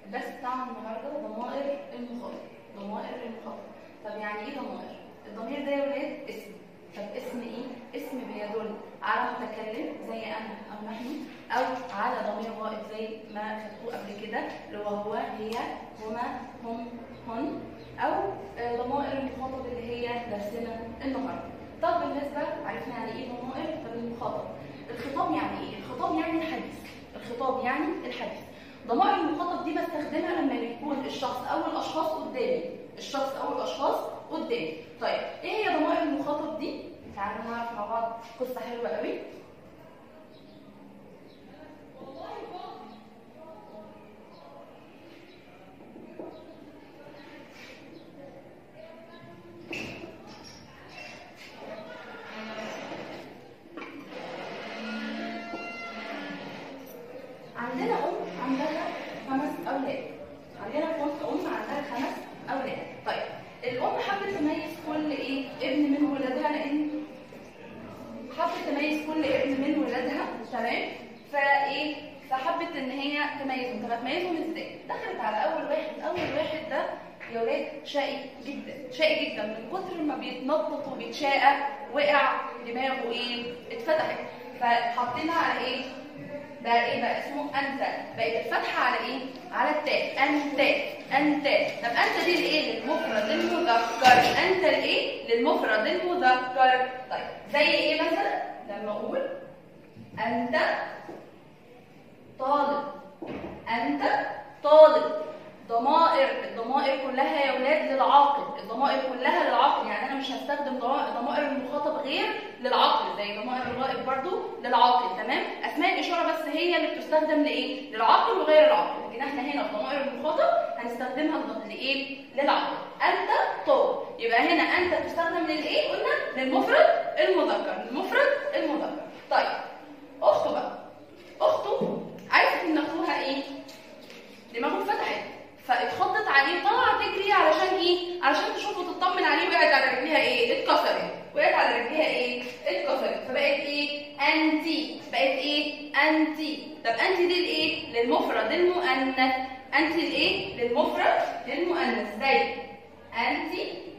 الدرس بتاعنا النهارده ضمائر المخاطب ضمائر المخاطب طب يعني ايه ضمائر الضمير ده يا ولاد اسم طب اسم ايه اسم بيدل على متكلم زي انا او نحن او على ضمير غائب زي ما خدتوه قبل كده اللي هو هو هي هما هم هن او آه، ضمائر المخاطب اللي هي درسنا النهارده طب بالنسبه عرفنا يعني ايه ضمائر طب المخاطب الخطاب يعني ايه الخطاب يعني الحديث الخطاب يعني الحديث ضمائر المخاطب دي بستخدمها لما يكون الشخص او الاشخاص قدامي الشخص او الاشخاص قدامي طيب ايه هي ضمائر المخاطب دي تعالوا نعرف مع بعض قصه حلوه قوي عندنا ام عندها خمس اولاد عندنا ام ام عندها خمس اولاد طيب الام حابه تميز كل ايه ابن من ولادها لان حابه تميز كل ابن من ولادها تمام فايه فحبت ان هي تميزهم طب هتميزهم ازاي دخلت على اول واحد اول واحد ده يا ولاد شقي جدا شقي جدا من كتر ما بيتنطط وبيتشقى وقع دماغه ايه اتفتحت فحطينا على ايه بقى ايه بقى اسمه انت بقت الفتحه على ايه على التاء انت انت طب انت دي الايه للمفرد المذكر انت الايه للمفرد المذكر طيب زي ايه مثلا لما اقول انت طالب انت طالب ضمائر الضمائر كلها يا ولاد للعاقل الضمائر كلها للعاقل يعني انا مش هستخدم ضمائر ضمائر المخاطب غير للعاقل زي ضمائر الغائب برضو للعاقل تمام اسماء الاشاره بس هي اللي بتستخدم لايه للعاقل وغير العاقل لكن احنا هنا في ضمائر المخاطب هنستخدمها لايه للعاقل انت طالب يبقى هنا انت تستخدم للايه قلنا للمفرد المذكر المفرد المذكر طيب اخته بقى اخته عرفت ان اخوها ايه دماغه اتفتحت فاتخضت عليه طلعت تجري علشان ايه علشان تشوفه تطمن عليه وقعت على رجليها ايه اتكسرت وقعت على رجليها ايه اتكسرت فبقت ايه انتي بقت ايه انتي طب انتي دي الايه للمفرد المؤنث انتي الايه للمفرد للمؤنث زي انتي